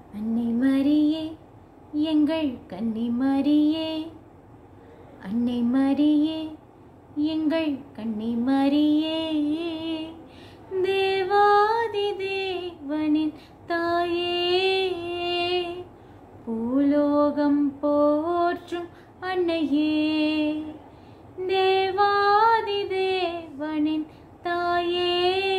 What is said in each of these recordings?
அன்னை மரியே எங்கள் கன்னி மரியே அன்னை மரியே எங்கள் கன்னி மரியே தேவாதி தேவனின் தாயே பூலோகம் போற்றும் அன்னையே தேவாதி தேவனின் தாயே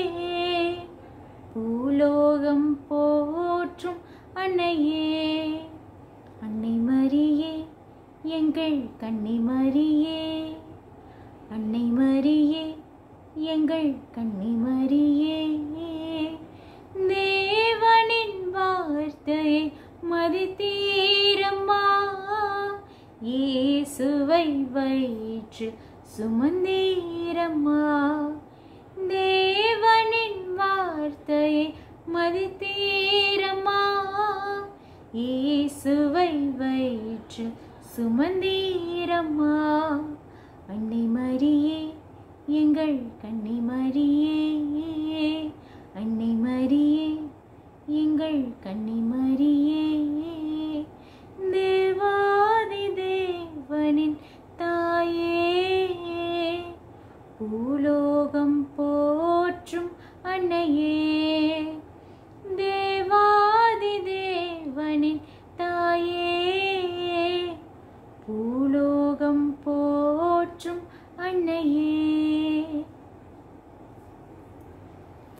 பூலோகம் போற்றும் அன்னையே அன்னை மரியே எங்கள் கன்னி மரியே அன்னை மரியே எங்கள் கன்னி மரியே தேவனின் வார்த்தையை மதித்தீரம்மா இயேசுவை வயிற்று சுமந்தீரம்மா தேவனின் வார்த்தையை மதித்தீரம்மா இயேசுவை வயிற்று சுமந்தீரம்மா அன்னை மரியே எங்கள் கன்னி மரியே அன்னை மரியே எங்கள் கன்னி மரியே தேவாதி தேவனின் தாயே பூலோகம் போற்றும் அன்னையே தேவாதி தேவனின்